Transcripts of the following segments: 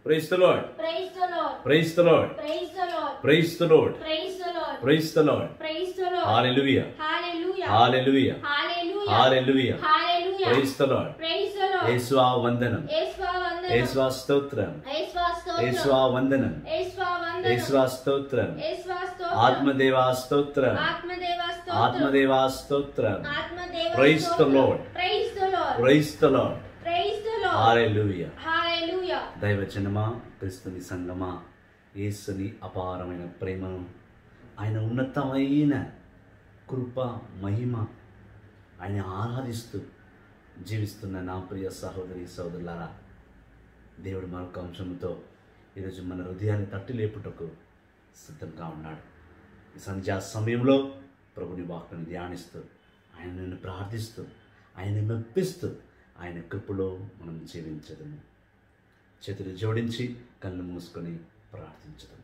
Price the lord Praise the Lord. Price the lord Praise the Lord. Price the lord Praise the Lord. Price the lord Praise the Lord. Hallelujah Hallelujah. Hallelujah Hallelujah. Hallelujah Hallelujah. Price the lord Praise the Lord. యేసువా వందనం యేసువా వందనం. యేసువా స్తోత్రం యేసువా స్తోత్రం. యేసువా వందనం యేసువా వందనం. యేసువా స్తోత్రం యేసువా స్తోత్రం. ఆత్మదేవా స్తోత్రం ఆత్మదేవా స్తోత్రం. ఆత్మదేవా స్తోత్రం ఆత్మదేవా Praise the స్తోత్రం. Lord. Praise the Lord. Price the lord Praise the Lord. Hallelujah Hallelujah. దైవజనమా క్రిస్తుని సంగమా యేసుని అపారమైన ప్రేమను ఆయన ఉన్నతమైన కృప మహిమ ఆయన ఆరాధిస్తూ జీవిస్తున్న నా ప్రియ సహోదరి సహోదరులారా దేవుడు మరొక అంశంతో ఈరోజు మన హృదయాన్ని తట్టి లేపుటకు సిద్ధంగా ఉన్నాడు ఈ సంధ్యా సమయంలో ప్రభుని వాక్కుని ధ్యానిస్తూ ఆయనను ప్రార్థిస్తూ ఆయన మెప్పిస్తూ ఆయన కృపలో మనం జీవించదము చేతులు జోడించి కళ్ళు మూసుకొని ప్రార్థించదము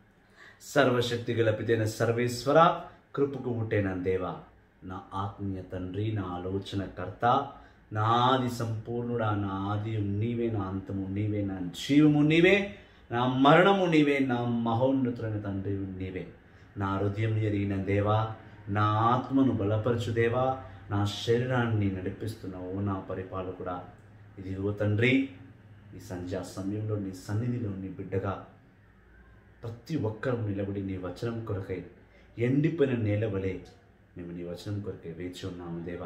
సర్వశక్తి గల పితైన సర్వేశ్వర కృపకు పుట్టైన దేవా నా ఆత్మీయ తండ్రి నా ఆలోచన కర్త నా ఆది సంపూర్ణుడా నా ఆది నీవే నా అంతము నీవే నా జీవము నీవే నా మరణము నీవే నా మహోన్నతులైన తండ్రి నీవే నా హృదయం ఎరిగిన దేవా నా ఆత్మను బలపరచు దేవా నా శరీరాన్ని నడిపిస్తున్నావు నా పరిపాలకుడా ఇది ఓ తండ్రి ఈ సంధ్యా సమయంలో నీ సన్నిధిలో నీ బిడ్డగా ప్రతి ఒక్కరూ నిలబడి నీ వచనం కొరకై ఎండిపోయిన నేల వలె మేము నీ వచనం కొరకై వేచి ఉన్నాము దేవా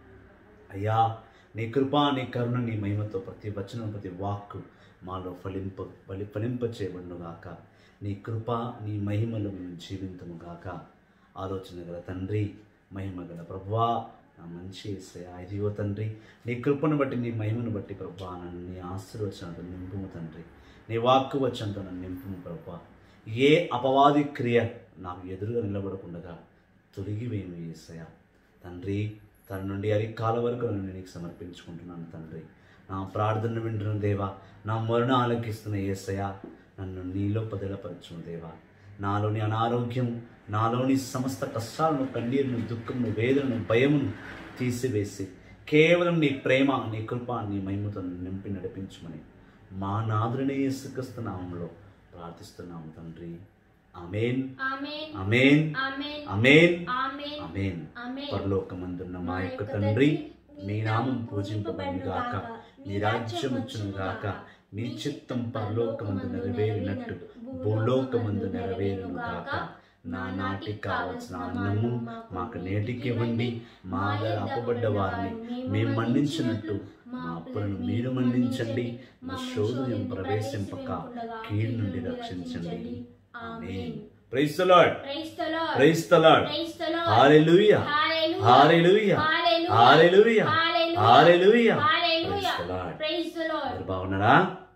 అయ్యా నీ కృప నీ కరుణ నీ మహిమతో ప్రతి వచనం ప్రతి వాక్కు మాలో ఫలింప ఫలి ఫలింప చేయబడునుగాక నీ కృప నీ మహిమలో మేము జీవింతము గాక ఆలోచన గల తండ్రి మహిమ గల ప్రభువా నా మంచి యేసయ్యా, ఇదిగో తండ్రి నీ కృపను బట్టి నీ మహిమను బట్టి ప్రభా నన్ను నీ ఆశీర్వచనంతో నింపుము తండ్రి నీ వాక్కు వచ్చంతో నన్ను నింపుము ప్రభా ఏ అపవాది క్రియ నాకు ఎదురుగా నిలబడకుండగా తొలగివేమి ఏసయ్య తండ్రి తన నుండి అరికాల వరకు నన్ను నీకు సమర్పించుకుంటున్నాను తండ్రి నా ప్రార్థన వింటున్న దేవా నా మరణ ఆలకిస్తున్న ఏసయ్య నన్ను నీలో పదిలపరచును దేవా నాలోని అనారోగ్యం నాలోని సమస్త కష్టాలను కన్నీరును దుఃఖమును వేదనను భయమును తీసివేసి కేవలం నీ ప్రేమ నీ కృప నీ మహిమతో నన్ను నింపి నడిపించమని మా నాదుని యేసుక్రీస్తు నామంలో ప్రార్థిస్తున్నాము తండ్రి అమేన్ Amen. అమేన్ Amen. అమేన్ Amen. అమేన్ Amen. పరలోకమందున్న మా యొక్క తండ్రి మీ నామం పూజింపబడిన గాక మీ రాజ్యం వచ్చును గాక మీ చిత్తం పరలోకమందు నెరవేరినట్టు భూలోకమందు నెరవేరును గాక నా నాటికి కావలసిన అన్నము మాకు నేటికి ఇవ్వండి మా దగ్గర అప్పబడ్డ వారిని మేము మన్నించినట్టు మా అప్పులను మీరు మన్నించండి మా శోధనం ప్రవేశింపక కీడు నుండి రక్షించండి ఆమేన్ price the lord Praise the Lord. Price the lord Praise the Lord. Hallelujah Hallelujah. Hallelujah Hallelujah. Hallelujah Hallelujah. Hallelujah Hallelujah. Praise the Lord. Praise the Lord. అందరు బాగున్నారా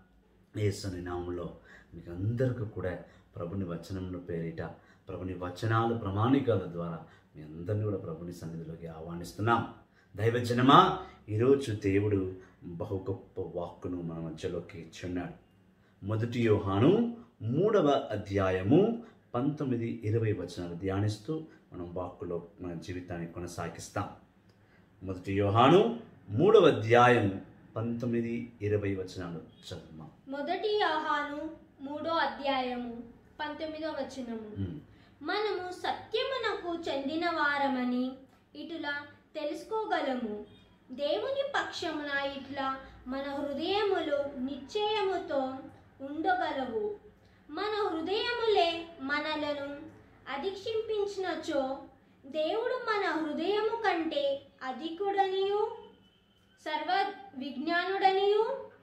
యేసుని నామంలో మీకు అందరికీ కూడా ప్రభుని వచనంలో పేరిట ప్రభుని వచనాలు ప్రమాణికాల ద్వారా మీ అందరినీ కూడా ప్రభుని సన్నిధిలోకి ఆహ్వానిస్తున్నాం దైవజనమా ఈరోజు దేవుడు బహు గొప్ప వాక్కును మన మధ్యలోకి ఇచ్చున్నాడు మొదటి యోహాను మూడవ అధ్యాయము పంతొమ్మిది ఇరవై వచనాలు ధ్యానిస్తూ మనం వాక్కులో మన జీవితాన్ని కొనసాగిస్తాం మొదటి యోహాను మూడవ అధ్యాయం పంతొమ్మిది ఇరవై వచనాలు చదువుమా మొదటి యోహాను మూడో అధ్యాయము పంతొమ్మిదో వచనము ఉమ్. మనము సత్యమునకు చెందిన వారమని ఇటులా తెలుసుకోగలము దేవుని పక్షమున ఇట్లా మన హృదయములు నిశ్చయముతో ఉండగలవు మన హృదయములే మనలను అధిక్షింపించినచో దేవుడు మన హృదయము కంటే అధికుడనియు సర్వ విజ్ఞానుడనియు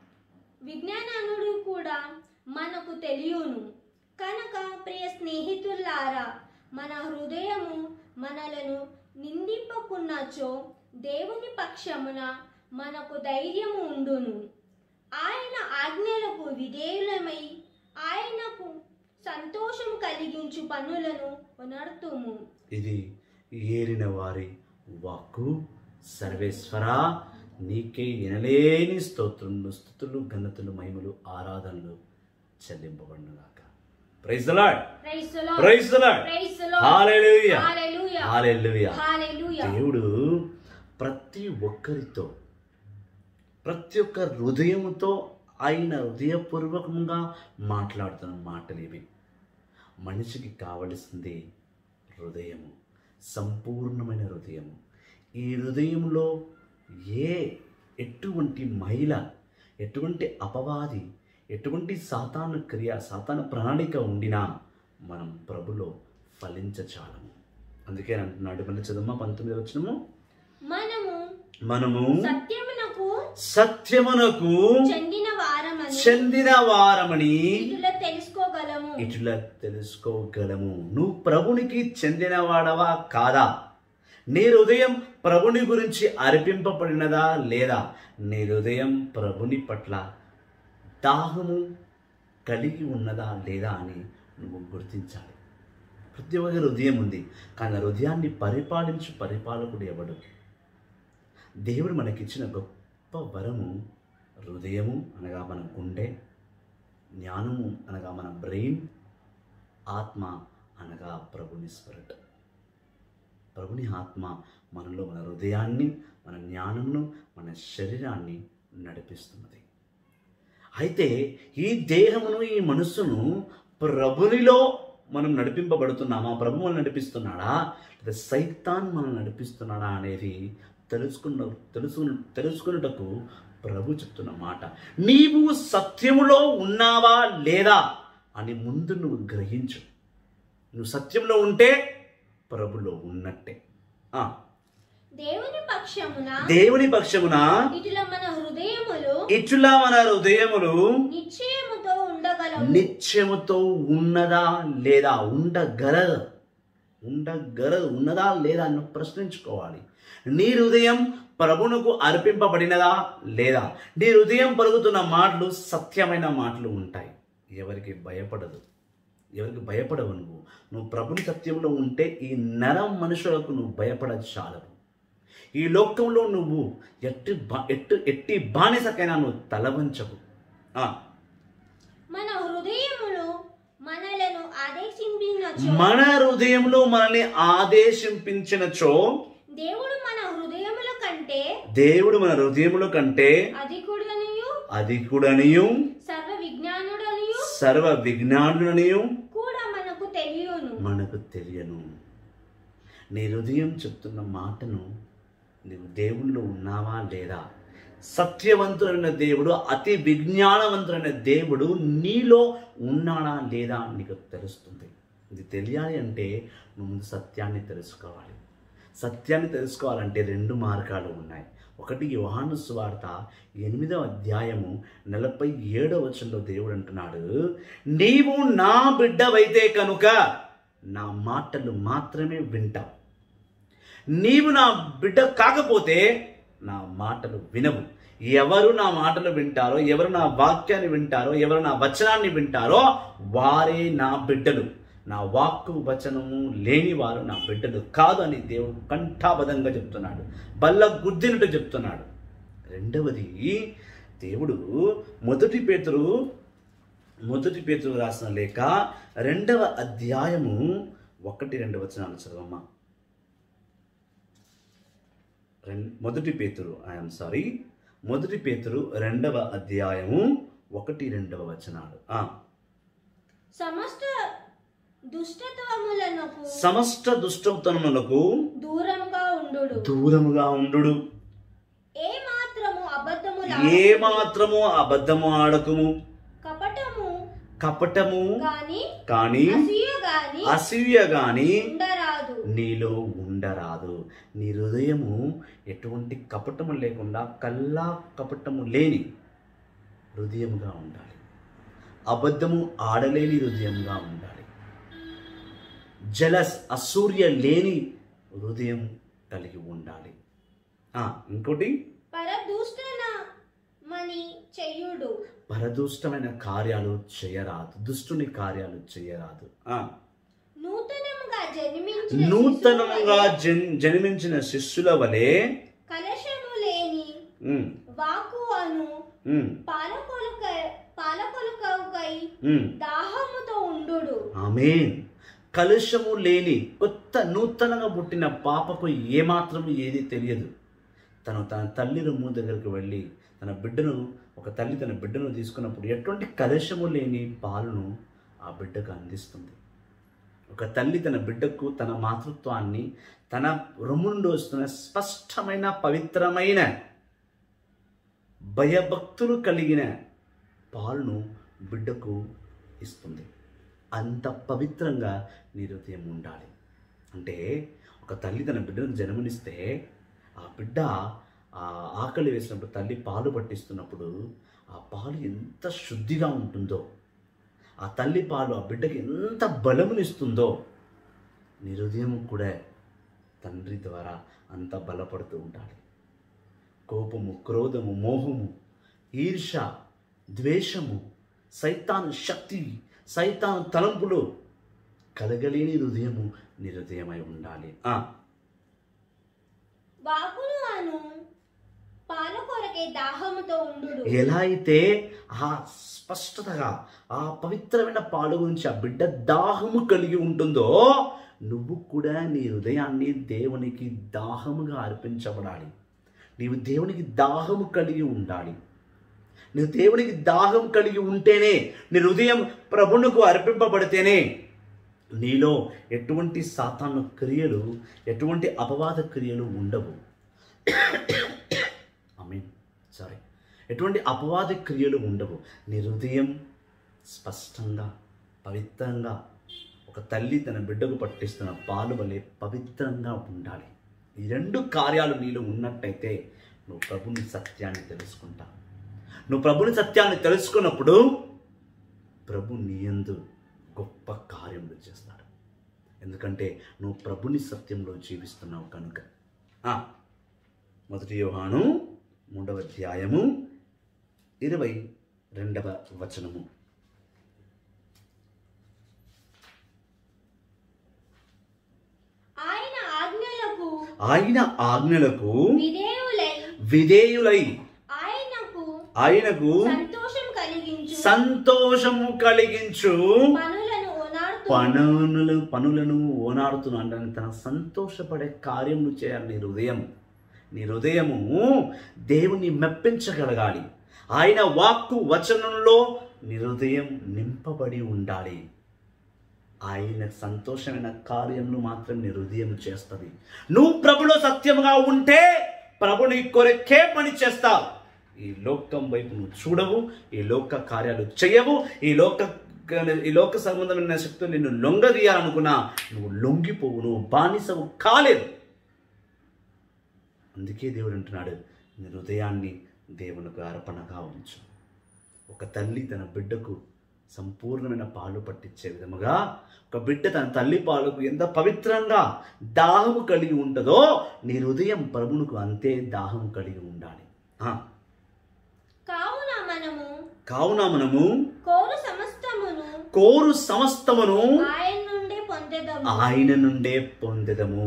విజ్ఞాననుడు కూడా మనకు తెలియను కనుక ప్రియ స్నేహితులారా మన హృదయము మనలను నిందింపకున్నచో దేవుని పక్షమున మనకు ధైర్యము ఉండును ఆయన ఆజ్ఞలకు విధేయులమై ఆయనకు సంతోషం కలిగించు పనులను ఉనర్తుము ఇది ఏరిన వారి వాక్కు సర్వేశ్వర నీకే ఎనలేని స్తోత్రములు స్థుతులు ఘనతలు మహిమలు ఆరాధనలు చెల్లింపబడుగాక praise the lord Praise the Lord. Praise the lord Praise the Lord. Hallelujah Hallelujah. Hallelujah Hallelujah. దేవుడు ప్రతి ఒక్కరితో ప్రతి ఒక్క హృదయముతో ఆయన హృదయపూర్వకంగా మాట్లాడుతున్న మాటలు ఇవి మనిషికి కావలసింది హృదయము సంపూర్ణమైన హృదయము ఈ హృదయంలో ఏ ఎటువంటి మహిళ ఎటువంటి అపవాది ఎటువంటి సాతాను క్రియ సాతాను ప్రణాళిక ఉండినా మనం ప్రభులో ఫలించచాలము అందుకే అంటున్నాడు మళ్ళీ చదువు పంతొమ్మిది వచ్చినము మనము మనము సత్యమునకు సత్యమునకు చెందిన వారమని చెందిన వారమని ఇటులో తెలుసుకోగలము ఇట్లా తెలుసుకోగలము నువ్వు ప్రభునికి చెందినవాడవా కాదా నీ హృదయం ప్రభుని గురించి అర్పింపబడినదా లేదా నీ హృదయం ప్రభుని పట్ల దాహము కలిగి ఉన్నదా లేదా అని నువ్వు గుర్తించాలి ప్రతి ఒక్క హృదయం ఉంది కానీ ఆ హృదయాన్ని పరిపాలించు పరిపాలకుడు ఎవడు దేవుడు మనకిచ్చిన గొప్ప వరము హృదయము అనగా మన గుండె జ్ఞానము అనగా మన బ్రెయిన్ ఆత్మ అనగా ప్రభుని స్పిరిట్ ప్రభుని ఆత్మ మనలో మన హృదయాన్ని మన జ్ఞానమును మన శరీరాన్ని నడిపిస్తున్నది అయితే ఈ దేహమును ఈ మనస్సును ప్రభునిలో మనం నడిపింపబడుతున్నామా ప్రభు మనం నడిపిస్తున్నాడా లేదా సైతాన్ మనం నడిపిస్తున్నాడా అనేది తెలుసుకున్న తెలుసు తెలుసుకున్నటకు ప్రభు చెప్తున్న మాట నీవు సత్యములో ఉన్నావా లేదా అని ముందు నువ్వు గ్రహించు నువ్వు సత్యంలో ఉంటే ప్రభులో ఉన్నట్టే ఆ, దేవుని పక్షమున దేవుని పక్షమున ఇటులో మన హృదయములు ఇట్లా మన హృదయములు నిశ్చయముతో ఉండగలము నిత్యముతో ఉన్నదా లేదా ఉండగలదు ఉండగలదు ఉన్నదా లేదా అని ప్రశ్నించుకోవాలి నీ హృదయం ప్రభునకు అర్పింపబడినదా లేదా నీ హృదయం పలుకుతున్న మాటలు సత్యమైన మాటలు ఉంటాయి ఎవరికి భయపడదు ఎవరికి భయపడవు నువ్వు నువ్వు ప్రభుని సత్యంలో ఉంటే ఈ నరం మనుషులకు నువ్వు భయపడ చాలవు ఈ లోకంలో నువ్వు ఎట్టి బా ఎట్టు ఎట్టి బానిసకైనా నువ్వు తలవంచవు ఆ, మన హృదయములు మనలను ఆదేశించినచో మన హృదయంలో మనల్ని ఆదేశింపించినచో దేవుడు మన హృదయముల కంటే దేవుడు మన హృదయముల కంటే అధికుడనియు అధికుడనియు సర్వ విజ్ఞానుడనియు సర్వ విజ్ఞానుడనియు కూడా మనకు తెలియను మనకు తెలియను నీ హృదయం చెప్తున్న మాటను నీవు దేవుళ్ళు ఉన్నావా లేదా సత్యవంతుడైన దేవుడు అతి విజ్ఞానవంతుడైన దేవుడు నీలో ఉన్నాడా లేదా అని నీకు తెలుస్తుంది ఇది తెలియాలి అంటే నువ్వు ముందు సత్యాన్ని తెలుసుకోవాలి సత్యాన్ని తెలుసుకోవాలంటే రెండు మార్గాలు ఉన్నాయి ఒకటి యోహాను సువార్త ఎనిమిదవ అధ్యాయము నలభై ఏడవ వచనంలో దేవుడు అంటున్నాడు నీవు నా బిడ్డవైతే కనుక నా మాటలు మాత్రమే వింటావు నీవు నా బిడ్డ కాకపోతే నా మాటలు వినవు ఎవరు నా మాటలు వింటారో ఎవరు నా వాక్యాన్ని వింటారో ఎవరు నా వచనాన్ని వింటారో వారే నా బిడ్డలు నా వాక్కు వచనము లేని వారు నా బిడ్డలు కాదు అని దేవుడు కంఠాబద్ధంగా చెప్తున్నాడు బల్ల గుద్దినట్టు చెప్తున్నాడు రెండవది దేవుడు మొదటి పేతురు మొదటి పేతురు రాసిన లేఖ రెండవ అధ్యాయము ఒకటి రెండు వచనాలు చదవమ్మా రెం- మొదటి పేతురు ఐఎమ్ సారీ మొదటి పేతురు రెండవ అధ్యాయము ఒకటి రెండవ వచనాలు ఆ, సమస్త దుష్టత్వములకు సమస్త దుష్టతనములకు దూరంగా ఉండు దూరముగా ఉండు ఏ మాత్రము అబద్ధము ఏ మాత్రము అబద్ధము ఆడకము కపటము కపటము గాని కానీ అసూయ గాని అసూయ గాని ఉండరాదు నీలో ఉండరాదు నీ హృదయము ఎటువంటి కపటము లేకుండా కల్లా కపటము లేని హృదయముగా ఉండాలి అబద్ధము ఆడలేని హృదయంగా ఉండాలి జలస్ అసూర్య లేని హృదయం కలిగి ఉండాలి ఆ, ఇంకోటి పరదూషణ మని చెయ్యుడు పరదుష్టమైన కార్యాలు చేయరాదు దుష్టుని కార్యాలు చేయరాదు ఆ, నూతనముగా జన్మించిన నూతనముగా శిశువు వలె జన్ జన్మించిన శిష్యుల వలె కలశము లేని ఉమ్, వాకు అను ఉమ్, పాలకొలుక పాలకొలుకై ఉమ్. దాహముతో ఉండు ఆమేన్ కలుషము లేని కొత్త నూతనంగా పుట్టిన పాపకు ఏమాత్రం ఏది తెలియదు తను తన తల్లి రొమ్ము దగ్గరికి వెళ్ళి తన బిడ్డను ఒక తల్లి తన బిడ్డను తీసుకున్నప్పుడు ఎటువంటి కలశము లేని పాలను ఆ బిడ్డకు అందిస్తుంది ఒక తల్లి తన బిడ్డకు తన మాతృత్వాన్ని తన రొమ్ము నుండి వస్తున్న స్పష్టమైన పవిత్రమైన భయభక్తులు కలిగిన పాలను బిడ్డకు ఇస్తుంది అంత పవిత్రంగా నీ హృదయం ఉండాలి అంటే ఒక తల్లి తన బిడ్డను జన్మనిస్తే ఆ బిడ్డ ఆ ఆకలి వేసినప్పుడు తల్లి పాలు పట్టిస్తున్నప్పుడు ఆ పాలు ఎంత శుద్ధిగా ఉంటుందో ఆ తల్లి పాలు ఆ బిడ్డకి ఎంత బలమునిస్తుందో నీ హృదయం కూడా తండ్రి ద్వారా అంత బలపడుతూ ఉండాలి కోపము క్రోధము మోహము ఈర్ష ద్వేషము సైతాను శక్తి సైతాను తలంపులు కలగలేని హృదయము నీ హృదయమై ఉండాలి ఆ, వాకును అను పాల కొరకే దాహముతో ఉండు ఎలా అయితే ఆ స్పష్టతగా ఆ పవిత్రమైన పాలు గురించి ఆ బిడ్డ దాహము కలిగి ఉంటుందో నువ్వు కూడా నీ హృదయాన్ని దేవునికి దాహముగా అర్పించబడాలి నీవు దేవునికి దాహము కలిగి ఉండాలి నువ్వు దేవునికి దాహం కలిగి ఉంటేనే నీ హృదయం ప్రభునుకు అర్పింపబడితేనే నీలో ఎటువంటి సాతాను క్రియలు ఎటువంటి అపవాద క్రియలు ఉండవు ఐ మీన్ సారీ ఎటువంటి అపవాద క్రియలు ఉండవు నీ హృదయం స్పష్టంగా పవిత్రంగా ఒక తల్లి తన బిడ్డకు పట్టిస్తున్న పాలు వలె పవిత్రంగా ఉండాలి ఈ రెండు కార్యాలు నీలో ఉన్నట్టయితే నువ్వు ప్రభుని సత్యాన్ని తెలుసుకుంటావు నువ్వు ప్రభుని సత్యాన్ని తెలుసుకున్నప్పుడు ప్రభు నీయందు గొప్ప కార్యములు చేస్తాడు ఎందుకంటే నువ్వు ప్రభుని సత్యంలో జీవిస్తున్నావు కనుక ఆ, మొదటి యోహాను మూడవ అధ్యాయము ఇరవై రెండవ వచనము ఆయన ఆజ్ఞలకు ఆయన ఆజ్ఞలకు విధేయులై విధేయులై ఆయనకు ఆయనకు సంతోషం కలిగించు సంతోషము కలిగించు పనులను ఓనాడుతూ పనులు పనులను ఓనాడుతున్నా అంటే తన సంతోషపడే కార్యములు చేయాలి నీ హృదయం నీ హృదయము దేవుని మెప్పించగలగాలి ఆయన వాక్కు వచనంలో నీ హృదయం నింపబడి ఉండాలి ఆయన సంతోషమైన కార్యములు మాత్రం నీ హృదయం చేస్తుంది నువ్వు ప్రభులో సత్యముగా ఉంటే ప్రభు నీ కొరకే పని చేస్తావు ఈ లోకం వైపు నువ్వు చూడవు ఈ లోక కార్యాలు చేయవు ఈ లోక ఈ లోక సంబంధమైన శక్తులు నిన్ను లొంగదీయాలనుకున్నా నువ్వు లొంగిపోవు నువ్వు బానిసవు కాలేదు అందుకే దేవుడు అంటున్నాడు నీ హృదయాన్ని దేవునికి అర్పణగా ఉంచు ఒక తల్లి తన బిడ్డకు సంపూర్ణమైన పాలు పట్టించే విధముగా ఒక బిడ్డ తన తల్లి పాలకు ఎంత పవిత్రంగా దాహము కలిగి ఉంటుందో నీ హృదయం ప్రభువునకు అంతే దాహం కలిగి ఉండాలి ఆ, కావున మనము కావున మనము కోరు సమస్తమును కోరు సమస్తమును ఆయన నుండి పొందెదము ఆయన నుండే పొందెదము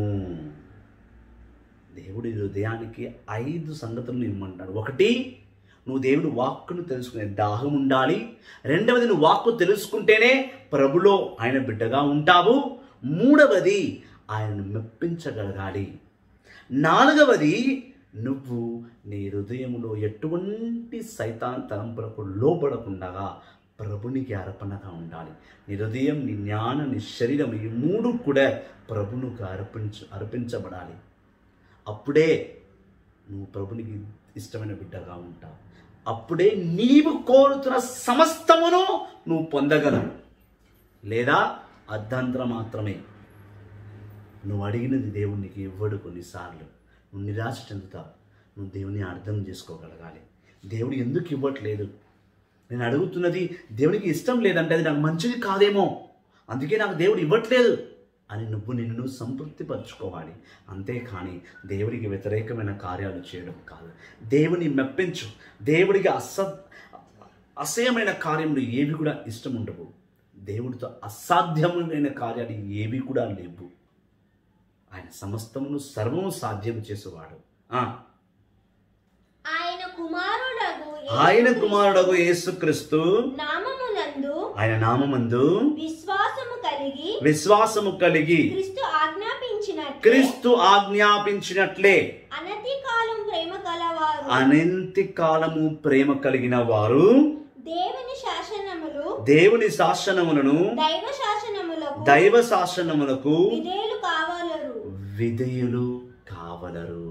దేవుడి హృదయానికి ఐదు సంగతులను ఇమ్మంటాడు ఒకటి నువ్వు దేవుని వాక్కును తెలుసుకునే దాహం ఉండాలి రెండవది నువ్వు వాక్కు తెలుసుకుంటేనే ప్రభులో ఆయన బిడ్డగా ఉంటావు మూడవది ఆయనను మెప్పించగలగాలి నాలుగవది నువ్వు నీ హృదయంలో ఎటువంటి సైతాన్ తలంపులకు లోపడకుండా ప్రభునికి అర్పణగా ఉండాలి నీ హృదయం నీ జ్ఞానం నీ శరీరం ఈ మూడు కూడా ప్రభునికి అర్పించ అర్పించబడాలి అప్పుడే నువ్వు ప్రభునికి ఇష్టమైన బిడ్డగా ఉంటావు అప్పుడే నీవు కోరుతున్న సమస్తమును నువ్వు పొందగలవు లేదా అర్ధంతరం మాత్రమే నువ్వు అడిగినది దేవుడు నీకు ఇవ్వడు కొన్నిసార్లు నువ్వు నిరాశ చెందుతావు నువ్వు దేవుని అర్థం చేసుకోగలగాలి దేవుడు ఎందుకు ఇవ్వట్లేదు నేను అడుగుతున్నది దేవునికి ఇష్టం లేదంటే అది నాకు మంచిది కాదేమో అందుకే నాకు దేవుడు ఇవ్వట్లేదు అని నువ్వు నిన్ను సంతృప్తిపరచుకోవాలి అంతేకాని దేవుడికి వ్యతిరేకమైన కార్యాలు చేయడం కాదు దేవుని మెప్పించు దేవుడికి అస అసహ్యమైన కార్యములు ఏవి కూడా ఇష్టం ఉండవు దేవుడితో అసాధ్యమైన కార్యాలు ఏవి కూడా లేవు ఆయన సమస్తమును సర్వము సాధ్యం చేసేవాడు ఆ, ఆయన కుమారుడగు ఆయన కుమారుడగు యేసుక్రీస్తు నామమునందు ఆయన నామమందు విశ్వాసము కలిగి విశ్వాసము కలిగి క్రీస్తు ఆజ్ఞాపించినట్టు క్రీస్తు ఆజ్ఞాపించినట్లే అనతి కాలం ప్రేమ కలవారు అనంతి కాలము ప్రేమ కలిగిన వారు దేవుని శాసనములు దేవుని శాసనములను దైవ శాసనములకు దైవ శాసనములకు విధేయులు కావాలరు విధేయులు కావలరు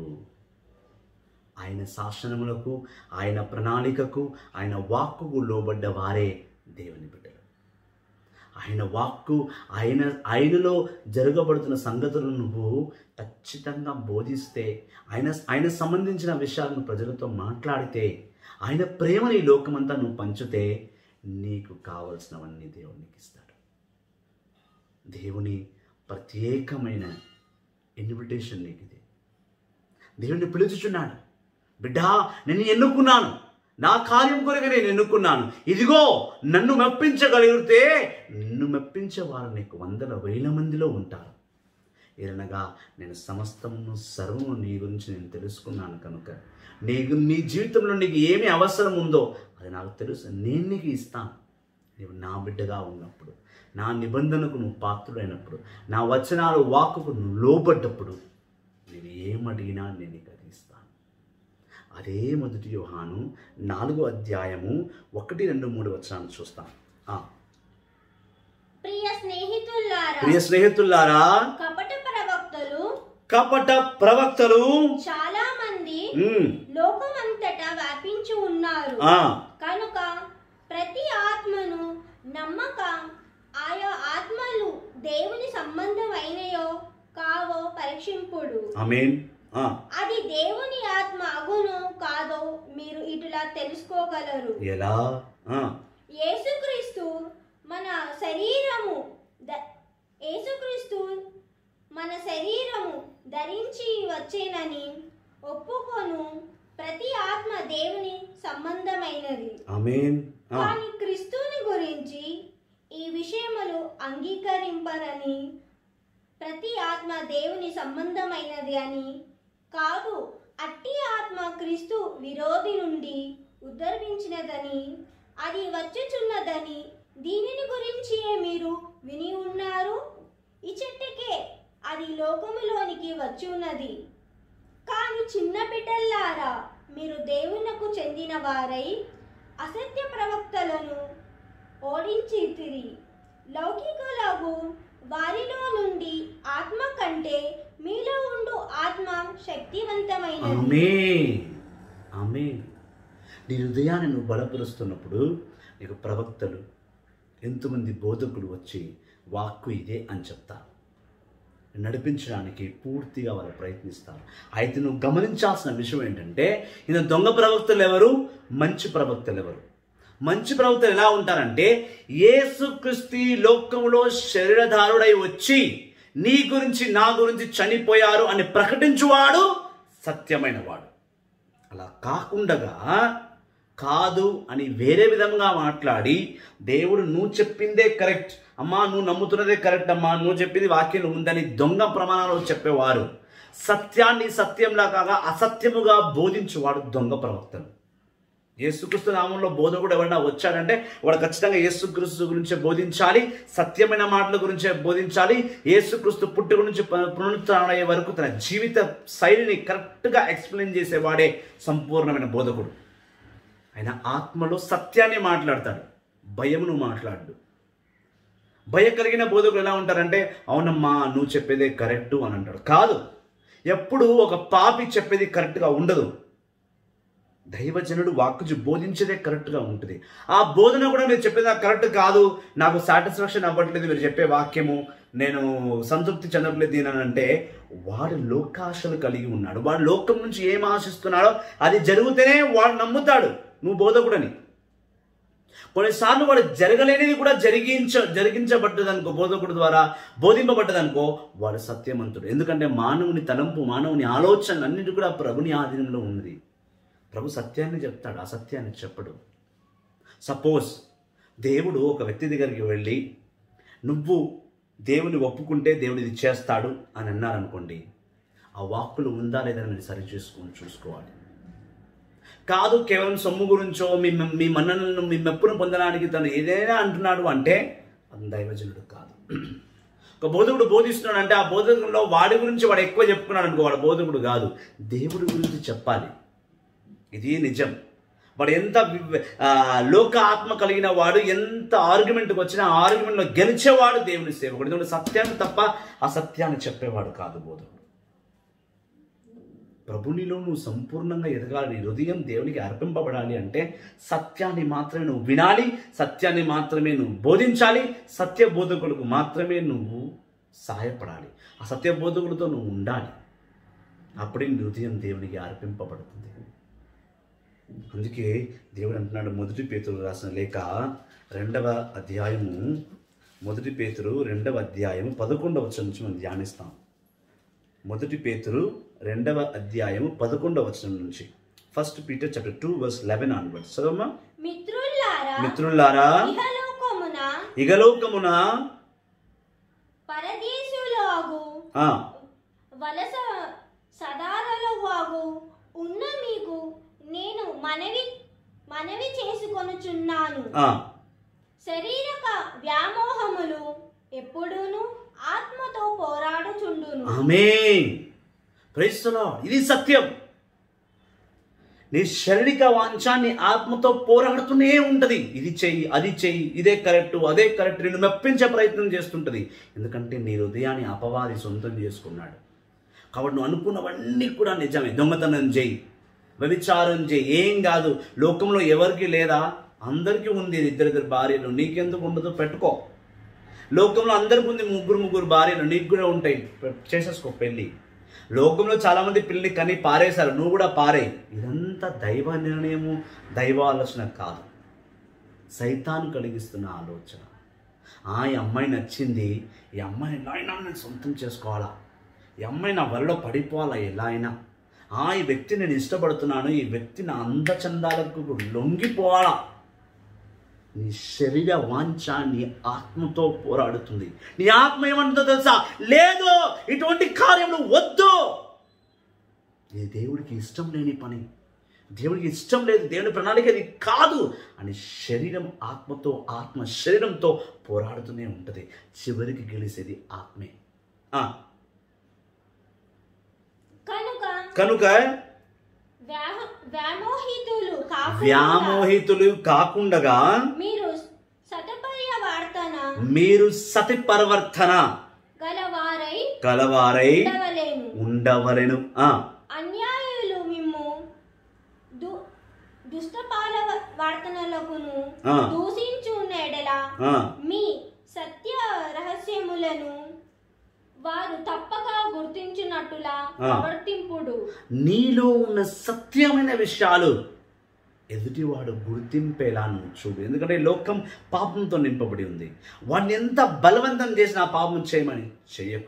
ఆయన శాసనములకు ఆయన ప్రణాళికకు ఆయన వాక్కుకు లోబడ్డ వారే దేవుని బిడ్డలు ఆయన వాక్కు ఆయన ఆయనలో జరగబడుతున్న సంగతులను నువ్వు ఖచ్చితంగా బోధిస్తే ఆయన ఆయన సంబంధించిన విషయాలను ప్రజలతో మాట్లాడితే ఆయన ప్రేమని ఈ లోకమంతా నువ్వు పంచితే నీకు కావలసినవన్నీ దేవునికి ఇస్తాడు దేవుని ప్రత్యేకమైన ఇన్విటేషన్ నీకు ఇది దేవుని పిలుచుచున్నాడు బిడ్డా నేను ఎన్నుకున్నాను నా కార్యం కొరకు నేను ఎన్నుకున్నాను ఇదిగో నన్ను మెప్పించగలిగితే నిన్ను మెప్పించే వారు నీకు వందల వేల మందిలో ఉంటారు ఏదనగా నేను సమస్తమును సర్వము నీ గురించి నేను తెలుసుకున్నాను కనుక నీకు నీ జీవితంలో నీకు ఏమి అవసరం ఉందో అది నాకు తెలుసు నేను నీకు ఇస్తాను నీవు నా బిడ్డగా ఉన్నప్పుడు నా నిబంధనకు నువ్వు పాత్రుడైనప్పుడు నా వచనాలు వాక్కుకు నువ్వు లోబడ్డప్పుడు నేను ఏమడిగినా నేను నీకు అది ఇస్తాను అదే మొదటి యోహాను నాలుగో అధ్యాయము ఒకటి రెండు మూడు వచనాలు చూస్తాం ఆ, ప్రియ స్నేహితులారా ప్రియ స్నేహితులారా కపట ప్రవక్తలు కపట ప్రవక్తలు చాలా మంది ఉమ్, లోకమంతటా వ్యాపించి ఉన్నారు ఆ, కనుక ప్రతి ఆత్మను నమ్మక ఆయా ఆత్మలు దేవుని సంబంధమైనయో కావో పరీక్షింపుడు ఆమేన్ ఆ, అది దేవుని ఆత్మ అగును కాదో మీరు ఇటులా తెలుసుకోగలరు ఎలా ఆ, యేసుక్రీస్తు మన శరీరము ద- యేసుక్రీస్తు మన శరీరము ధరించి వచ్చేనని ఒప్పుకొను ప్రతి ఆత్మ దేవుని సంబంధమైనది ఆమేన్ ఆ, కానీ క్రీస్తుని గురించి ఈ విషయములు అంగీకరింపరని ప్రతి ఆత్మ దేవుని సంబంధమైనది అని కాదు అట్టి ఆత్మ క్రీస్తు విరోధి నుండి ఉద్ధరించినదని అది వచ్చుచున్నదని దీనిని గురించి మీరు విని ఉన్నారు ఇచ్చటికే అది లోకములోనికి వచ్చి ఉన్నది కానీ చిన్న బిడ్డల్లారా మీరు దేవునకు చెందిన వారై అసత్య ప్రవక్తలను ఓడించితిరి లౌకికులకు వారిలో నుండి ఆత్మ కంటే మీలో ఉండు ఆత్మ శక్తివంతమైనది ఆమేన్ ఆమేన్ నీ హృదయాన్ని నువ్వు బలపరుస్తున్నప్పుడు నీకు ప్రవక్తలు ఎంతమంది బోధకులు వచ్చి వాక్కు ఇదే అని చెప్తారు నడిపించడానికి పూర్తిగా వాళ్ళు ప్రయత్నిస్తారు అయితే నువ్వు గమనించాల్సిన విషయం ఏంటంటే ఈయన దొంగ ప్రవక్తలు ఎవరు మంచి ప్రవక్తలు ఎవరు మంచి ప్రవక్తలు ఎలా ఉంటారంటే యేసుక్రీస్తు ఈ లోకంలో శరీరధారుడై వచ్చి నీ గురించి నా గురించి చనిపోయారు అని ప్రకటించువాడు సత్యమైన వాడు అలా కాకుండగా కాదు అని వేరే విధంగా మాట్లాడి దేవుడు నువ్వు చెప్పిందే కరెక్ట్ అమ్మా నువ్వు నమ్ముతున్నదే కరెక్ట్ అమ్మా నువ్వు చెప్పింది వాక్యం ఉందని దొంగ ప్రమాణాలు చెప్పేవారు సత్యాన్ని సత్యంలా కాగా అసత్యముగా బోధించువాడు దొంగ ప్రవక్తలు యేసుక్రీస్తు నామంలో బోధకుడు ఎవరైనా వచ్చాడంటే వాడు ఖచ్చితంగా యేసుక్రీస్తు గురించి బోధించాలి సత్యమైన మాటల గురించే బోధించాలి యేసుక్రీస్తు పుట్టు గురించి పునరుత్థానయ్యే వరకు తన జీవిత శైలిని కరెక్ట్గా ఎక్స్ప్లెయిన్ చేసేవాడే సంపూర్ణమైన బోధకుడు ఆయన ఆత్మలో సత్యాన్ని మాట్లాడతాడు భయమును మాట్లాడు భయ కలిగిన బోధకులు ఎలా ఉంటారంటే అవునమ్మా నువ్వు చెప్పేదే కరెక్టు అని అంటాడు కాదు ఎప్పుడు ఒక పాపి చెప్పేది కరెక్ట్గా ఉండదు దైవజనుడు వాక్కు బోధించేదే కరెక్ట్గా ఉంటుంది ఆ బోధన కూడా మీరు చెప్పేది నాకు కరెక్ట్ కాదు నాకు సాటిస్ఫాక్షన్ అవ్వట్లేదు మీరు చెప్పే వాక్యము నేను సంతృప్తి చెందట్లేదు దీని అని అంటే వాడు లోకాశలు కలిగి ఉన్నాడు వాడు లోకం నుంచి ఏం ఆశిస్తున్నాడో అది జరిగితేనే వాడు నమ్ముతాడు నువ్వు బోధకుడని కొన్నిసార్లు వాడు జరగలేనిది కూడా జరిగించ జరిగించబడ్డదనుకో బోధకుడు ద్వారా బోధింపబడ్డదనుకో వాడు సత్యవంతుడు ఎందుకంటే మానవుని తలంపు మానవుని ఆలోచన అన్నిటి కూడా ప్రభుని ఆధీనంలో ఉన్నది ప్రభు సత్యాన్ని చెప్తాడు అసత్యాన్ని చెప్పడు సపోజ్ దేవుడు ఒక వ్యక్తి దగ్గరికి వెళ్ళి నువ్వు దేవుని ఒప్పుకుంటే దేవుడు ఇది చేస్తాడు అని అన్నారనుకోండి ఆ వాక్కులు ఉందా లేదని మీరు సరి చేసుకొని చూసుకోవాలి కాదు కేవలం సొమ్ము గురించో మీ మీ మన్ననలను మీ మెప్పును పొందడానికి తను ఏదైనా అంటున్నాడు అంటే అది దైవజనుడు కాదు ఒక బోధకుడు బోధిస్తున్నాడు అంటే ఆ బోధకుల్లో వాడి గురించి వాడు ఎక్కువ చెప్పుకున్నాడు అనుకో వాడు బోధకుడు కాదు దేవుడి గురించి చెప్పాలి ఇది నిజం వాడు ఎంత వి- ఆ, లోక ఆత్మ కలిగిన వాడు ఎంత ఆర్గ్యుమెంట్కి వచ్చినా ఆ ఆర్గ్యుమెంట్లో గెలిచేవాడు దేవుని సేవకుడు ఎందుకంటే సత్యాన్ని తప్ప అసత్యాన్ని చెప్పేవాడు కాదు బోధకుడు ప్రభునిలో నువ్వు సంపూర్ణంగా ఎదగాలి నీ హృదయం దేవునికి అర్పింపబడాలి అంటే సత్యాన్ని మాత్రమే నువ్వు వినాలి సత్యాన్ని మాత్రమే నువ్వు బోధించాలి సత్య బోధకులకు మాత్రమే నువ్వు సహాయపడాలి ఆ సత్య బోధకులతో నువ్వు ఉండాలి అప్పుడే నీ హృదయం దేవునికి అర్పింపబడుతుంది అందుకే దేవుడు అంటున్నాడు మొదటి పేతురు రాసిన లేఖ రెండవ అధ్యాయము మొదటి పేతురు రెండవ అధ్యాయము పదకొండవ వచనం నుంచి మనం ధ్యానిస్తాం మొదటి పేతురు రెండవ అధ్యాయము పదకొండవ వచనం నుంచి first Peter chapter two verse eleven onward చదవమ్మా మిత్రులారా మిత్రులారా ఇహలోకమున ఇగలోకమున పరదేశులాగు ఆ, వలస సదారలవాగు ఉన్న మీకు నేను మనవి మనవి చేసుకొనుచున్నాను ఆ, శరీరక వ్యామోహములు ఎప్పుడూను ఆత్మతో పోరాడుచుండును ఆమేన్ ప్రైజ్ ది లార్డ్. ఇది సత్యం నీ శారీరక వాంఛాన్ని ఆత్మతో పోరాడుతూనే ఉంటది ఇది చెయ్యి అది చెయ్యి ఇదే కరెక్ట్ అదే కరెక్ట్ నేను మెప్పించే ప్రయత్నం చేస్తుంటది ఎందుకంటే నీ హృదయాన్ని అపవాది సొంతం చేసుకున్నాడు కాబట్టి నువ్వు అనుకున్నవన్నీ కూడా నిజమే దొంగతనం చేయి వ్యభిచారం చేయి ఏం కాదు లోకంలో ఎవరికి లేదా అందరికీ ఉంది ఇద్దరిద్దరు భార్యలు నీకెందుకు ఉండదు పెట్టుకో లోకంలో అందరికి ఉంది ముగ్గురు ముగ్గురు భార్యలు నీకు కూడా ఉంటాయి పె- చేసేసుకో పెళ్ళి లోకంలో చాలా మంది పిల్లని కని పారేశారు నువ్వు కూడా పారేయి ఇదంతా దైవ నిర్ణయము దైవ ఆలోచన కాదు సైతాన్ కలిగిస్తున్న ఆలోచన ఆ ఈ అమ్మాయి నచ్చింది ఈ అమ్మాయిని ఎలా అయినా నేను సొంతం చేసుకోవాలా ఈ అమ్మాయి నా వలలో పడిపోవాలా ఎలా అయినా ఆ ఈ వ్యక్తి నేను ఇష్టపడుతున్నాను ఈ వ్యక్తి నా అందచందాలకు లొంగిపోవాలా నీ శరీర వాంఛ నీ ఆత్మతో పోరాడుతుంది నీ ఆత్మ ఏమంటుందో తెలుసా లేదు ఇటువంటి కార్యములు వద్దు ఇది దేవుడికి ఇష్టం లేని పని దేవుడికి ఇష్టం లేదు దేవుని ప్రణాళిక ఇది కాదు అని శరీరం ఆత్మతో ఆత్మ శరీరంతో పోరాడుతూనే ఉంటుంది చివరికి గెలిచేది ఆత్మే ఆ, కనుక కనుక వ్యాహ- వ్యామోహితులు కాకుండా వ్యామోహితులు కాకుండగా మీరు సతపర్య వార్తన మీరు సతి పరివర్తన గలవారై కలవారై ఉండవలేను ఉండవలెను ఆ అన్యాయులు మిమ్ము దు దుష్టపాల వార్తనలకును ఆ. దూషించున్నెడల ఆ. మీ సత్య రహస్యములను వారు తప్పక గుర్తించినట్టులా ఆ. ప్రవర్తింపుడు నీలో ఉన్న సత్యమైన విషయాలు ఎదుటివాడు గుర్తింపేలా నువ్వు చూడు ఎందుకంటే లోకం పాపంతో నింపబడి ఉంది వాడిని ఎంత బలవంతం చేసినా ఆ పాపం చేయమని చెయ్యకు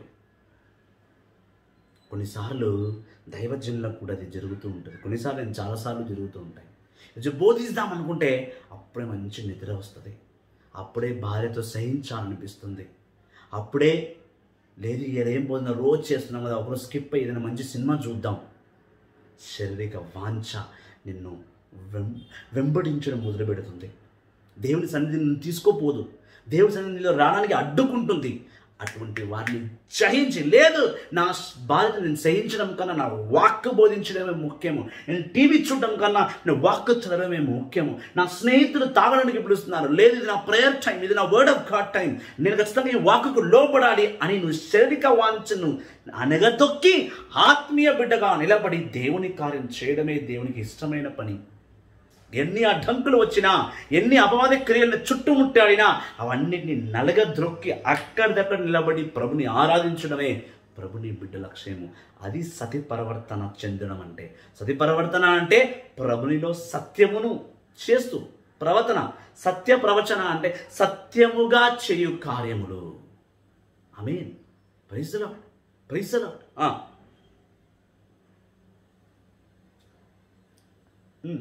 కొన్నిసార్లు దైవజనులకు కూడా అది జరుగుతూ ఉంటుంది కొన్నిసార్లు నేను చాలాసార్లు జరుగుతూ ఉంటాయి కొంచెం బోధిస్తాం అనుకుంటే అప్పుడే మంచి నిద్ర వస్తుంది అప్పుడే భార్యతో సహించాలనిపిస్తుంది అప్పుడే లేదు ఏదేం పోతున్నా రోజు చేస్తున్నాం కదా ఒకరోజు స్కిప్ అయ్యి ఏదైనా మంచి సినిమా చూద్దాం శారీరక వాంఛ నిన్ను వెం వెంబడించడం మొదలు పెడుతుంది దేవుని సన్నిధిని నిన్ను తీసుకోపోదు దేవుని సన్నిధిలో రావడానికి అడ్డుకుంటుంది అటువంటి వారిని సహించి లేదు నా బాధ్యత నేను సహించడం కన్నా నా వాక్ బోధించడమే ముఖ్యము నేను టీవీ చూడడం కన్నా నేను వాక్ చదవడమే ముఖ్యము నా స్నేహితులు తాగడానికి పిలుస్తున్నారు లేదు ఇది నా ప్రేయర్ టైం ఇది నా వర్డ్ ఆఫ్ గాడ్ టైం నేను ఖచ్చితంగా ఈ వాక్కు లోపడాలి అని నువ్వు శారీరక వాంఛను అనగదొక్కి ఆత్మీయ బిడ్డగా నిలబడి దేవుని కార్యం చేయడమే దేవునికి ఇష్టమైన పని ఎన్ని అడ్డంకులు వచ్చినా ఎన్ని అపవాద క్రియలను చుట్టుముట్టాడినా అవన్నిటిని నలగద్రొక్కి అక్కడిదక్కడ నిలబడి ప్రభుని ఆరాధించడమే ప్రభుని బిడ్డ లక్ష్యము అది సతి పరివర్తన చెందడం అంటే సతి పరివర్తన అంటే ప్రభునిలో సత్యమును చేస్తూ ప్రవర్తన సత్య ప్రవచన అంటే సత్యముగా చేయు కార్యములు ఆమేన్ praise the Lord praise the Lord ఆ. ఉమ్.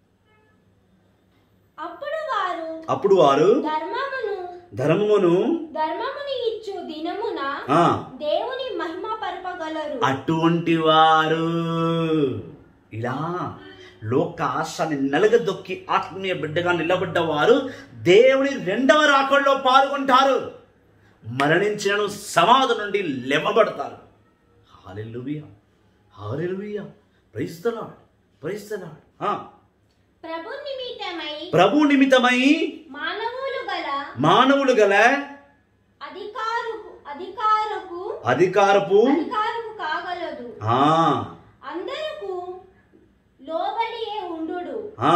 అప్పుడు వారు అప్పుడు వారు ధర్మమును ధర్మమును ధర్మముని ఇచ్చు దినమున ఆ, దేవుని మహిమ పరపగలరు అటువంటి వారు ఇలా లోక ఆశని నలగదొక్కి ఆత్మీయ బిడ్డగా నిలబడ్డ వారు దేవుని రెండవ రాకడలో పాల్గొంటారు మరణించిన సమాధి నుండి లెమ్మబడతారు hallelujah hallelujah praise the Lord praise the Lord ఆ, ప్రభు నిమిత్తమై ప్రభు నిమిత్తమై మానవులు గల మానవులు గల అధికారుకు అధికారకు అధికారపు అధికారకు కాగలదు ఆ, అందరకు లోబడియే ఉండు ఆ,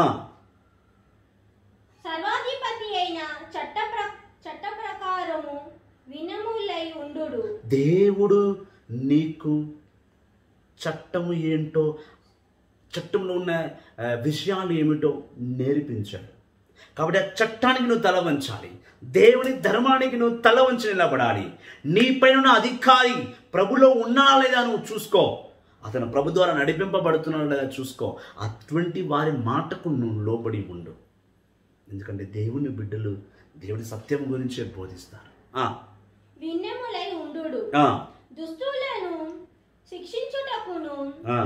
సర్వాధిపతి అయిన చట్ట ప్ర చట్ట ప్రకారము వినములై ఉండు దేవుడు నీకు చట్టము ఏంటో చట్టంలో ఉన్న ఆ, విషయాలు ఏమిటో నేర్పించాడు కాబట్టి ఆ చట్టానికి నువ్వు తల వంచాలి దేవుని ధర్మానికి నువ్వు తల వంచి నిలబడాలి నీపైన ఉన్న అధికారి ప్రభులో ఉన్నా లేదా నువ్వు చూసుకో అతను ప్రభు ద్వారా నడిపింపబడుతున్నాడు లేదా చూసుకో అటువంటి వారి మాటకు నువ్వు లోబడి ఉండు ఎందుకంటే దేవుని బిడ్డలు దేవుని సత్యం గురించే బోధిస్తారు ఆ, విన్నములై ఉండు ఆ, దుస్తులను శిక్షించుటకును ఆ,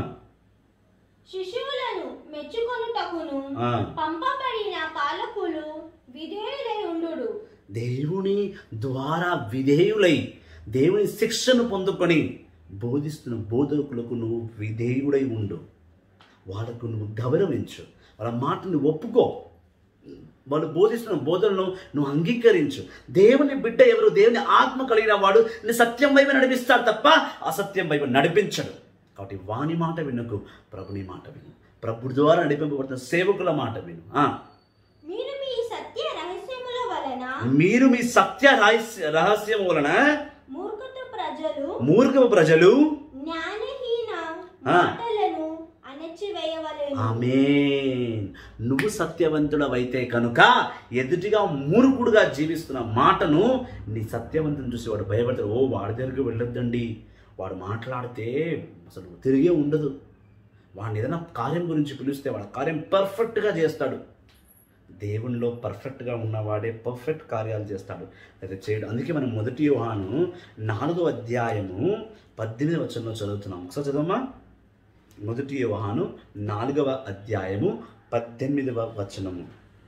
శిశువులను మెచ్చుకొనుటకును ఆ. పంపబడిన పాలకులు విధేయులై ఉండు దేవుని ద్వారా విధేయులై దేవుని శిక్షను పొందుకొని బోధిస్తున్న బోధకులకు నువ్వు విధేయుడై ఉండు వాళ్ళకు నువ్వు గౌరవించు వాళ్ళ మాటను ఒప్పుకో వాళ్ళు బోధిస్తున్న బోధనను నువ్వు అంగీకరించు దేవుని బిడ్డ ఎవరు దేవుని ఆత్మ కలిగిన వాడు నీ సత్యం వైపు నడిపిస్తాడు తప్ప అసత్యం వైపు నడిపించడు కాబట్టి వాని మాట వినకు ప్రభుని మాట విను ప్రభు ద్వారా నడిపింపబడుతున్న సేవకుల మాట విను ఆ. మీరు మీ సత్య రహస్యముల వలన మీరు మీ సత్య రహస్య రహస్యం వలన మూర్ఖత ప్రజలు మూర్ఖపు ప్రజలు జ్ఞానహీన ఆ. మాటలను అణచివేయవలెను ఆమేన్ నువ్వు సత్యవంతుడవైతే కనుక ఎదుటిగా మూర్ఖుడుగా జీవిస్తున్న మాటను నీ సత్యవంతుని చూసి వాడు భయపడతాడు ఓ వాడి దగ్గరికి వెళ్ళొద్దండి వాడు మాట్లాడితే అసలు తిరిగే ఉండదు వాడిని ఏదైనా కార్యం గురించి పిలిస్తే వాడు ఆ కార్యం పర్ఫెక్ట్గా చేస్తాడు దేవునిలో పర్ఫెక్ట్గా ఉన్నవాడే పర్ఫెక్ట్ కార్యాలు చేస్తాడు అయితే చేయడు అందుకే మనం మొదటి యోహాను నాలుగో అధ్యాయము పద్దెనిమిది వచనంలో చదువుతున్నాం ఒకసారి చదవమ్మా మొదటి యోహాను నాలుగవ అధ్యాయము పద్దెనిమిదవ వచనము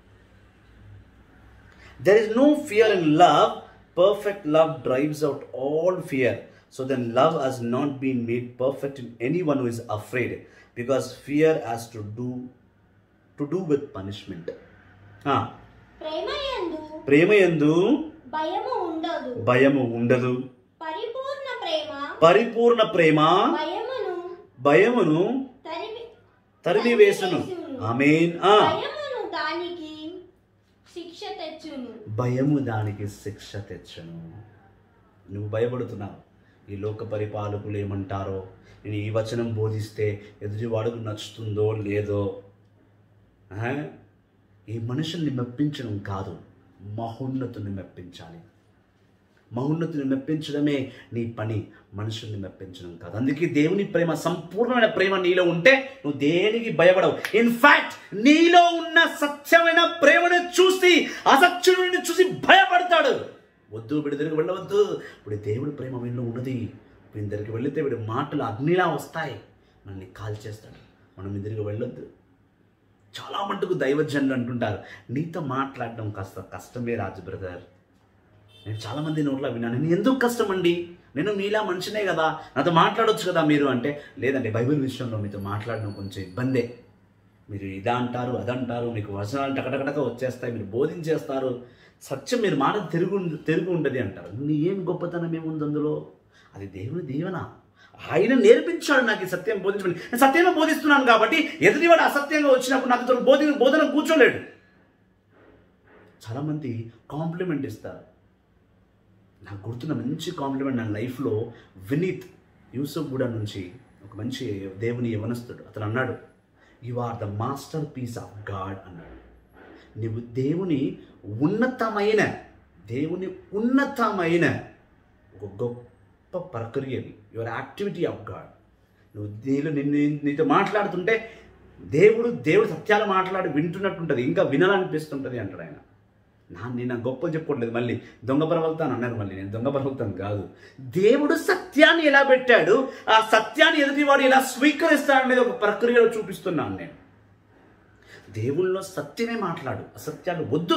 there is no fear in love perfect love drives out all fear so then love has not been made perfect in anyone who is afraid because fear has to do to do with punishment ప్రేమయందు ప్రేమ ఎందు భయము ఉండదు భయము ఉండదు పరిపూర్ణ ప్రేమ పరిపూర్ణ ప్రేమ భయమును భయమును తరిమి తరిమి వేసును ఆమెన్ ఆ భయమును దానికి శిక్ష తెచ్చును భయము దానికి శిక్ష తెచ్చను నువ్వు భయపడుతున్నావు ఈ లోక పరిపాలకులు ఏమంటారో నేను ఈ వచనం బోధిస్తే ఎదుటివాడుకు నచ్చుతుందో లేదో ఆ? ఈ మనుషుల్ని మెప్పించడం కాదు మహోన్నతుని మెప్పించాలి మహోన్నతుని మెప్పించడమే నీ పని మనుషుల్ని మెప్పించడం కాదు అందుకే దేవుని ప్రేమ సంపూర్ణమైన ప్రేమ నీలో ఉంటే నువ్వు దేనికి భయపడవు ఇన్ఫాక్ట్ నీలో ఉన్న సత్యమైన ప్రేమను చూసి అసత్యుడిని చూసి భయపడతాడు వద్దు వీడి దగ్గరికి వెళ్ళవద్దు ఇప్పుడు దేవుడి ప్రేమ వీళ్ళు ఉన్నది వీడి దగ్గరికి వెళితే వీడి మాటలు అగ్నిలా వస్తాయి మనల్ని కాల్ చేస్తాడు మనం మీ దగ్గరికి వెళ్ళొద్దు చాలా మటుకు దైవజనులు అంటుంటారు నీతో మాట్లాడడం కాస్త కష్టమే రాజు బ్రదర్ నేను చాలామంది నోట్లో విన్నాను నేను ఎందుకు కష్టం అండి నేను మీలా మనిషినే కదా నాతో మాట్లాడొచ్చు కదా మీరు అంటే లేదండి బైబిల్ విషయంలో మీతో మాట్లాడడం కొంచెం ఇబ్బందే మీరు ఇదా అంటారు అదంటారు మీకు వచనాలు టకటకటక వచ్చేస్తాయి మీరు బోధించేస్తారు సత్యం మీరు మాట తిరుగు తిరుగు ఉండదు అంటారు నీ ఏం గొప్పతనం ఏముంది అందులో అది దేవుని దీవెన ఆయన నేర్పించాడు నాకు ఈ సత్యం బోధించమని నేను సత్యమే బోధిస్తున్నాను కాబట్టి ఎదుటివాడు అసత్యంగా వచ్చినప్పుడు నాకు అతను బోధి బోధన కూర్చోలేడు చాలామంది కాంప్లిమెంట్ ఇస్తారు నాకు గుర్తున్న మంచి కాంప్లిమెంట్ నా లైఫ్లో వినీత్ యూసఫ్ గూడ నుంచి ఒక మంచి దేవుని యవనస్తుడు అతను అన్నాడు you are the masterpiece of God అన్నాడు నువ్వు దేవుని ఉన్నతమైన దేవుని ఉన్నతమైన ఒక గొప్ప ప్రక్రియవి యువర్ యాక్టివిటీ ఆఫ్ గాడ్ నువ్వు నీలో నిన్ను నీతో మాట్లాడుతుంటే దేవుడు దేవుడు సత్యాలు మాట్లాడి వింటున్నట్టుంటుంది ఇంకా వినాలనిపిస్తుంటుంది అంటాడు ఆయన నా నేను గొప్ప చెప్పుకోవట్లేదు మళ్ళీ దొంగ ప్రవక్తాను అన్నారు మళ్ళీ నేను దొంగ ప్రవక్తాను కాదు దేవుడు సత్యాన్ని ఎలా పెట్టాడు ఆ సత్యాన్ని ఎదుటివాడు ఎలా స్వీకరిస్తాడనేది ఒక ప్రక్రియలో చూపిస్తున్నాను నేను దేవుళ్ళలో సత్యమే మాట్లాడు అసత్యాలు వద్దు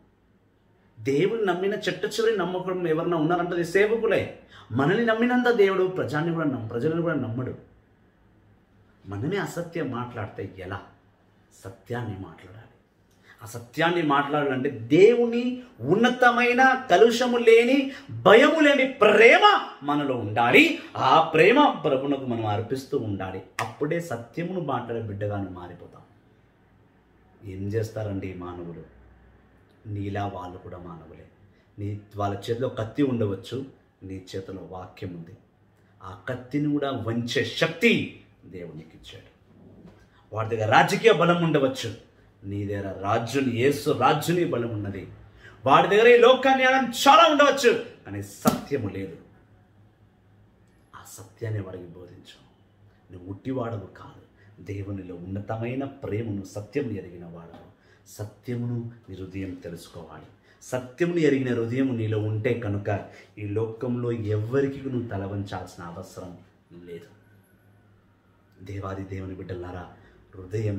దేవుడు నమ్మిన చెట్ట చివరి నమ్మకం ఎవరన్నా ఉన్నారంటే అది సేవకులే మనల్ని నమ్మినంత దేవుడు ప్రజాన్ని కూడా నమ్మ ప్రజలను కూడా నమ్మడు మనమే అసత్యం మాట్లాడితే ఎలా సత్యాన్ని మాట్లాడాలి ఆ సత్యాన్ని మాట్లాడాలంటే దేవుని ఉన్నతమైన కలుషము లేని భయము లేని ప్రేమ మనలో ఉండాలి ఆ ప్రేమ ప్రభునకు మనం అర్పిస్తూ ఉండాలి అప్పుడే సత్యమును మాట్లాడే బిడ్డగాను మారిపోతాం ఏం చేస్తారండి ఈ మానవులు నీలా వాళ్ళు కూడా మానవులే నీ వాళ్ళ చేతిలో కత్తి ఉండవచ్చు నీ చేతిలో వాక్యం ఉంది ఆ కత్తిని కూడా వంచే శక్తి దేవునికి ఇచ్చాడు వాడి దగ్గర రాజకీయ బలం ఉండవచ్చు నీ దగ్గర రాజుని యేసు రాజుని బలం ఉన్నది వాడి దగ్గర ఈ లోక జ్ఞానం చాలా ఉండవచ్చు కానీ సత్యము లేదు ఆ సత్యాన్ని వాడికి బోధించు నువ్వు ఉట్టివాడవు కాదు దేవునిలో ఉన్నతమైన ప్రేమను సత్యమును ఎరిగిన వాడవు సత్యమును నీ హృదయం తెలుసుకోవాలి సత్యమును ఎరిగిన హృదయం నీలో ఉంటే కనుక ఈ లోకంలో ఎవ్వరికి నువ్వు తలవంచాల్సిన అవసరం లేదు దేవాది దేవుని బిడ్డలారా హృదయం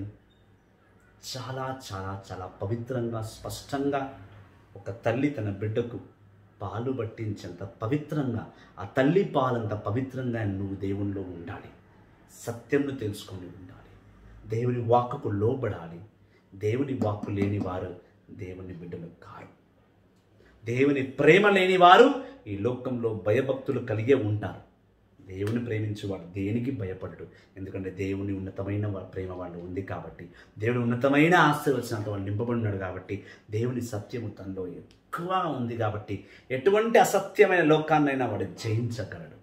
చాలా చాలా చాలా పవిత్రంగా స్పష్టంగా ఒక తల్లి తన బిడ్డకు పాలు పట్టించేంత పవిత్రంగా ఆ తల్లి పాలంత పవిత్రంగా నువ్వు దేవునిలో ఉండాలి సత్యంను తెలుసుకొని ఉండాలి దేవుని వాక్కుకు లోబడాలి దేవుని వాక్కు లేని వారు దేవుని బిడ్డలు కారు దేవుని ప్రేమ లేని వారు ఈ లోకంలో భయభక్తులు కలిగే ఉంటారు దేవుని ప్రేమించేవాడు దేనికి భయపడడు ఎందుకంటే దేవుని ఉన్నతమైన వా- ప్రేమ వాళ్ళు ఉంది కాబట్టి దేవుని ఉన్నతమైన ఆశీర్వచనంతో వాళ్ళు నింపబడి ఉన్నాడు కాబట్టి దేవుని సత్యము తనలో ఎక్కువ ఉంది కాబట్టి ఎటువంటి అసత్యమైన లోకాన్నైనా వాడు జయించగలడు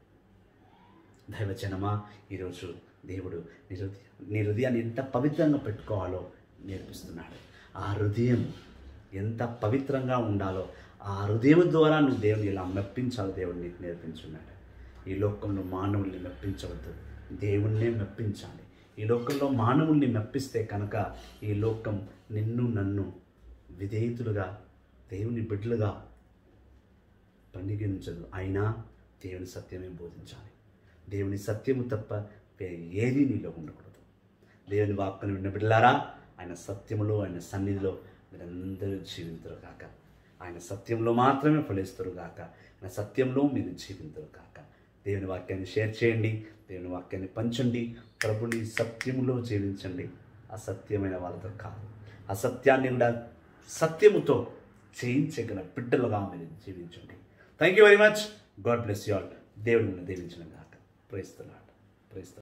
దైవజనమా ఈరోజు దేవుడు నీ హృదయ నీ హృదయాన్ని ఎంత పవిత్రంగా పెట్టుకోవాలో నేర్పిస్తున్నాడు ఆ హృదయం ఎంత పవిత్రంగా ఉండాలో ఆ హృదయం ద్వారా నువ్వు దేవుని ఇలా మెప్పించాలో దేవుడు నీకు నేర్పించున్నాడు ఈ లోకంలో మానవుల్ని మెప్పించవద్దు దేవుణ్ణే మెప్పించాలి ఈ లోకంలో మానవుల్ని మెప్పిస్తే కనుక ఈ లోకం నిన్ను నన్ను విధేయతులుగా దేవుని బిడ్డలుగా పండిగించదు అయినా దేవుని సత్యమే బోధించాలి దేవుని సత్యము తప్ప వేరే ఏది నీలో ఉండకూడదు దేవుని వాక్కుని విన్న బిడ్డలారా ఆయన సత్యములో ఆయన సన్నిధిలో మీరందరూ జీవించరు కాక ఆయన సత్యంలో మాత్రమే ఫలిస్తారు కాక ఆయన సత్యంలో మీరు జీవించరు కాక దేవుని వాక్యాన్ని షేర్ చేయండి దేవుని వాక్యాన్ని పంచండి ప్రభుని సత్యములో జీవించండి అసత్యమైన వాళ్ళతో కాదు అసత్యాన్ని కూడా సత్యముతో చేయించగల బిడ్డలుగా మీరు జీవించండి thank you very much God bless you all దేవుడిని దీవించిన గాక ప్రైస్తలాడ్ ప్రైస్త